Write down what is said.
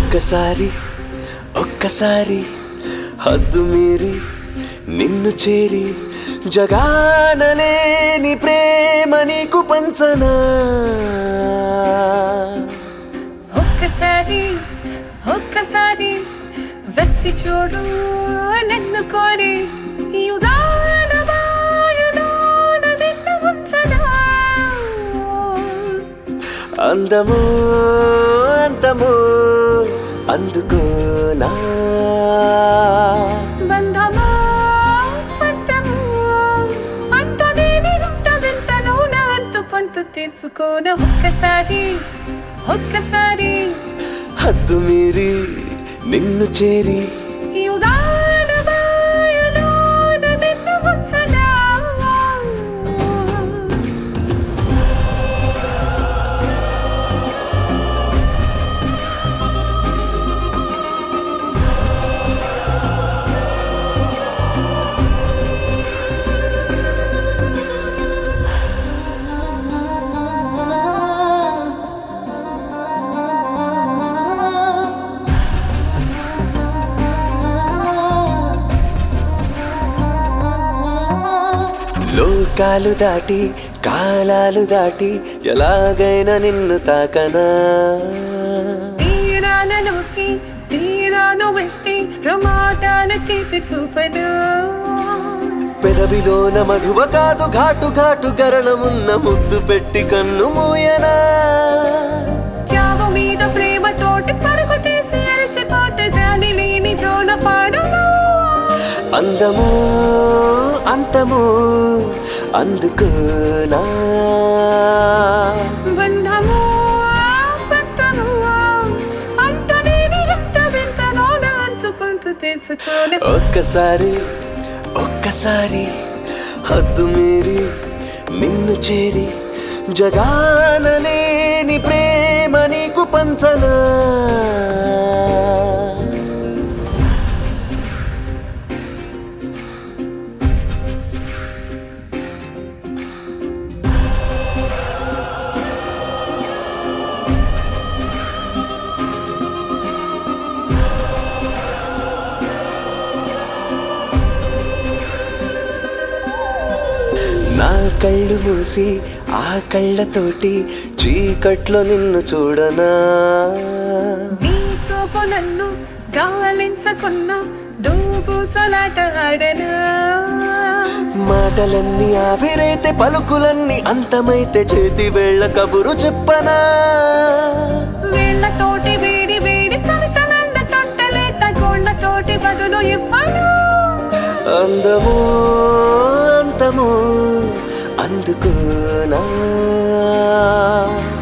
ఒక్కసారి ఒక్కసారి హద్దు మీరి నిన్ను చేరి జగానలేని ప్రేమ నీకు పంచనా ఒక్కసారి ఒక్కసారి వచ్చి చూడు నన్ను కోరి ఈ ఉదాహరణ మాయలోన నిన్ను ఉంచనా అందమో అంతమో అందుకోనా బంధమో పంతమో అంత నేని గుంట వింతలోన అంతు పంతు తీర్చుకోన ఒక్కసారి ఒక్కసారి హద్దు మీరి నిన్ను చేరి ఈ ఉదాహరణ మాయలోన నిన్ను ఉంచనా లోకాలు దాటి కాలాలు దాటి ఎలాగైనా నిన్ను తాకనా తీరానలోకి తీరాను వేస్తే ప్రమాదాల తీపి చూపను పెదవిలోన మధువ కాదు ఘాటు ఘాటు గరణమున్న ముద్దు పెట్టి కన్ను మూయనా చావు మీద ప్రేమతోటి పరుగు తీసి అలసిపోతే జాలి లేని జోల పాడను అందమో అంతమో అందుకోనా బంధము బద్ధము అంత నేని రక్త వింతలోన అంచుకుంటూ తెలుసుకొని ఒక్కసారి ఒక్కసారి హద్దు మీరి నిన్ను చేరి జగానలేని ప్రేమ నీకు పంచనా నా కళ్ళు మూసి ఆ కళ్ళతోటి చీకట్లో నిన్ను చూడనా నీ చూపు నన్ను గాలించకున్నా దూపు చలాట ఆడనా మాటలన్నీ ఆవిరైతే పలుకులన్నీ అంతమైతే చేతి వేళ్ళ కబురు చెప్పనా వేళ్ళతోటి వేడి వేడి కవితలన్న తొట్టలేత గోళ్ళతోటి బదులు ఇవ్వను అందమో అంతమో అందుకోనా